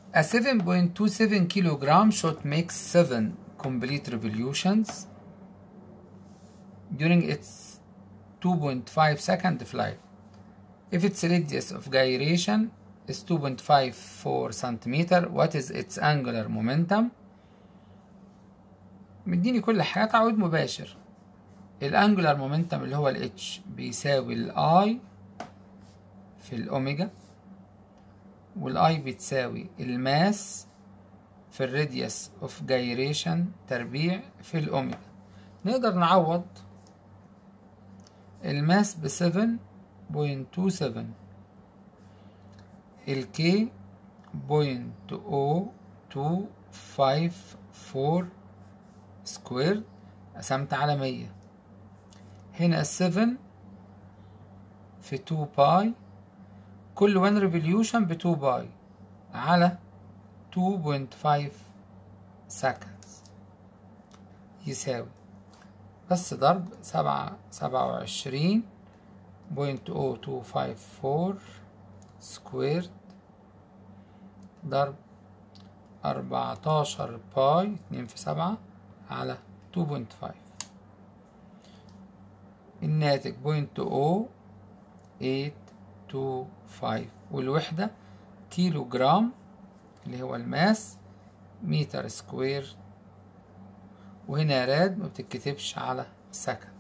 A 7.27 kilogram shot makes 7 complete revolutions during its 2.5 second flight. If its radius of gyration is 2.54 centimeter, what is its angular momentum? مديني كل حاجة تعويض مباشر الانجولار مومنتم اللي هو ال H بيساوي ال I في الأوميجا والاي بتساوي الماس في الراديوس اوف جايريشن تربيع في الاوميجا نقدر نعوض الماس ب 7.27 الكي بوينت او تو فايف فور سكوير قسمت على مية هنا السفن في تو باي كل 1 ريفوليوشن ب 2 باي على 2.5 seconds يساوي بس ضرب سبعة سبعة وعشرين بوينت او تو فايف فور سكويرد ضرب أربعتاشر باي اتنين في سبعة على تو بوينت فايف الناتج بوينت او ايت تو فايف والوحدة كيلو جرام اللي هو الماس متر سكوير وهنا راد ما بتتكتبش على سكند